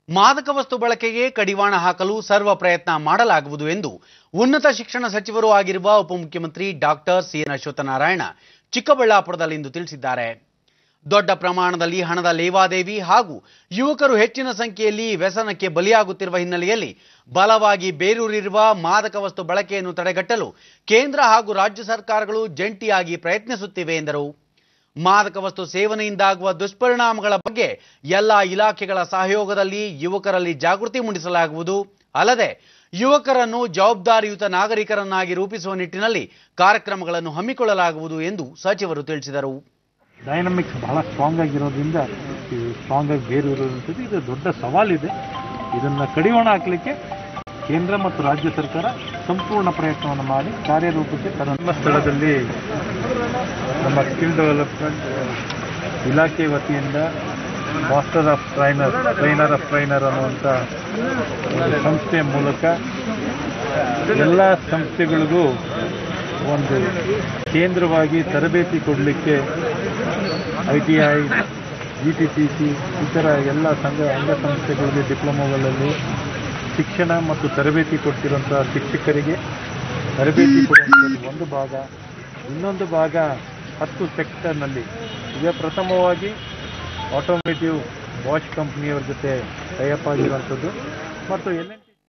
ಮಾದಕ ವಸ್ತು ಬಳಕೆಗೆ ಕಡಿವಾಣ ಹಾಕಲು ಸರ್ವ ಪ್ರಯತ್ನ ಮಾಡಲಾಗುವುದು ಎಂದು ಉನ್ನತ ಶಿಕ್ಷಣ ಸಚಿವರೂ ಆಗಿರುವ ಉಪಮುಖ್ಯಮಂತ್ರಿ ಡಾಕ್ಟರ್ ಸಿ ಎನ್ ಅಶ್ವತ್ಥನಾರಾಯಣ ಚಿಕ್ಕಬಳ್ಳಾಪುರದಲ್ಲಿಂದು ತಿಳಿಸಿದ್ದಾರೆ ದೊಡ್ಡ ಪ್ರಮಾಣದಲ್ಲಿ ಹಣದ ಲೇವಾದೇವಿ ಹಾಗೂ ಯುವಕರು ಹೆಚ್ಚಿನ ಸಂಖ್ಯೆಯಲ್ಲಿ ವ್ಯಸನಕ್ಕೆ ಬಲಿಯಾಗುತ್ತಿರುವ ಹಿನ್ನೆಲೆಯಲ್ಲಿ ಬಲವಾಗಿ ಬೇರೂರಿರುವ ಮಾದಕ ವಸ್ತು ಬಳಕೆಯನ್ನು ತಡೆಗಟ್ಟಲು ಕೇಂದ್ರ ಹಾಗೂ ರಾಜ್ಯ ಸರ್ಕಾರಗಳು ಜಂಟಿಯಾಗಿ ಪ್ರಯತ್ನಿಸುತ್ತಿವೆ ಎಂದರು ಮಾದಕ ವಸ್ತು ಸೇವನೆಯಿಂದಾಗುವ ದುಷ್ಪರಿಣಾಮಗಳ ಬಗ್ಗೆ ಎಲ್ಲ ಇಲಾಖೆಗಳ ಸಹಯೋಗದಲ್ಲಿ ಯುವಕರಲ್ಲಿ ಜಾಗೃತಿ ಮೂಡಿಸಲಾಗುವುದು ಅಲ್ಲದೆ ಯುವಕರನ್ನು ಜವಾಬ್ದಾರಿಯುತ ನಾಗರಿಕರನ್ನಾಗಿ ರೂಪಿಸುವ ನಿಟ್ಟಿನಲ್ಲಿ ಕಾರ್ಯಕ್ರಮಗಳನ್ನು ಹಮ್ಮಿಕೊಳ್ಳಲಾಗುವುದು ಎಂದು ಸಚಿವರು ತಿಳಿಸಿದರು ಡೈನಮಿಕ್ಸ್ ಬಹಳ ಸ್ಟ್ರಾಂಗ್ ಆಗಿರೋದ್ರಿಂದ ಇದು ಸ್ಟ್ರಾಂಗ್ ಆಗಿ ಬೇರು ಇರೋದಂಥದ್ದು ಇದು ದೊಡ್ಡ ಸವಾಲಿದೆ ಇದನ್ನು ಕಡಿವಾಣ ಹಾಕಲಿಕ್ಕೆ ಕೇಂದ್ರ ಮತ್ತು ರಾಜ್ಯ ಸರ್ಕಾರ ಸಂಪೂರ್ಣ ಪ್ರಯತ್ನವನ್ನು ಮಾಡಿ ಕಾರ್ಯರೂಪಕ್ಕೆ ತನ್ನ ನಮ್ಮ ಸ್ಥಳದಲ್ಲಿ ನಮ್ಮ ಸ್ಕಿಲ್ ಡೆವಲಪ್ಮೆಂಟ್ ಇಲಾಖೆ ವತಿಯಿಂದ master of trainer trainer of trainer ಅನ್ನುವಂಥ ಒಂದು ಸಂಸ್ಥೆಯ ಮೂಲಕ ಎಲ್ಲ ಸಂಸ್ಥೆಗಳಿಗೂ ಒಂದು ಕೇಂದ್ರವಾಗಿ ತರಬೇತಿ ಕೊಡಲಿಕ್ಕೆ I T I G T T C ಇತರ ಎಲ್ಲ ಸಂಘ ಅಂಗಸಂಸ್ಥೆಗಳಿಗೆ ಡಿಪ್ಲೊಮೊಗಳಲ್ಲಿ ಶಿಕ್ಷಣ ಮತ್ತು ತರಬೇತಿ ಕೊಡ್ತಿರೋಂಥ ಶಿಕ್ಷಕರಿಗೆ ತರಬೇತಿ ಕೊಡುವಂಥದ್ದು ಒಂದು ಭಾಗ ಇನ್ನೊಂದು ಭಾಗ ಹತ್ತು ಸೆಕ್ಟರ್ನಲ್ಲಿ ಈಗ ಪ್ರಥಮವಾಗಿ ಆಟೋಮೇಟಿವ್ ವಾಶ್ ಕಂಪ್ನಿಯವ್ರ ಜೊತೆ ಟೈಅಪ್ ಆಗಿರುವಂಥದ್ದು ಮತ್ತು ಎಲ್